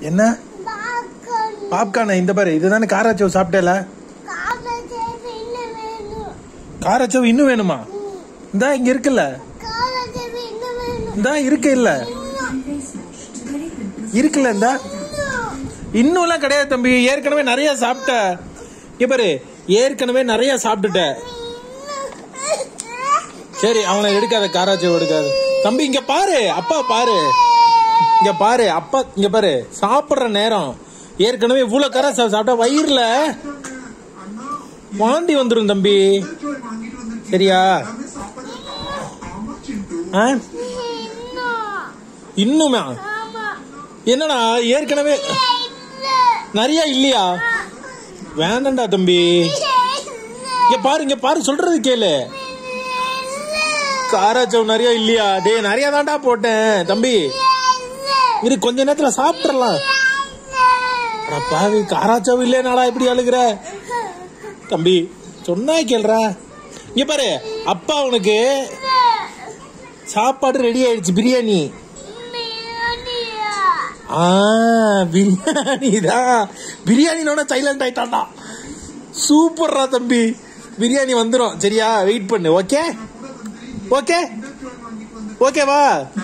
என்ன பாப்கார்ன் இந்த பாரு இதுதானே காராச்சவ் சாப்பிட்டேல காராச்சவ் இன்னும் வேணுமா இந்தா இங்க இருக்குல்ல இந்தா இருக்கு இல்ல இருக்குல்ல இந்தா இன்னும்லாம் கிடையாது தம்பி ஏற்கனவே நிறைய சாப்பிட்ட இங்க பாரு ஏற்கனவே நிறைய சாப்பிட்டுட்ட சரி அவனை எடுக்காத காராச்சவ் எடுக்காத தம்பி இங்க பாரு அப்பா பாரு இங்க பாரு அப்பா இங்க பாரு சாப்பிடுற நேரம் ஏற்கனவே இவ்வளவு காராச்சவ் சாப்பிட்டா வயிறுல வாந்தி வந்துரும் தம்பி சரியா ஆ? இன்னுமா என்னடா ஏற்கனவே நிறைய இல்லையா வேண்டாம்டா தம்பி இங்க பாரு இங்க பாரு சொல்றது கேளு காராச்சவ் நிறைய இல்லையா டேய் நிறைய தான்டா போட்டேன் தம்பி இரு கொஞ்ச நேரத்துல சாப்பிட்டுறலாம் அட பாவி காராச்சவ் இல்லைனாடா இப்படி அழுகுற தம்பி சொன்னா கேள்றா இங்க பாரு அப்பா உனக்கு சாப்பாடு ரெடி ஆயிடுச்சு பிரியாணி ஆ பிரியாணி தான் பிரியாணினோட சைலண்ட் ஆயிட்டான்டா சூப்பர்ரா தம்பி பிரியாணி வந்துரும் சரியா வெயிட் பண்ணு ஓகே ஓகே ஓகேவா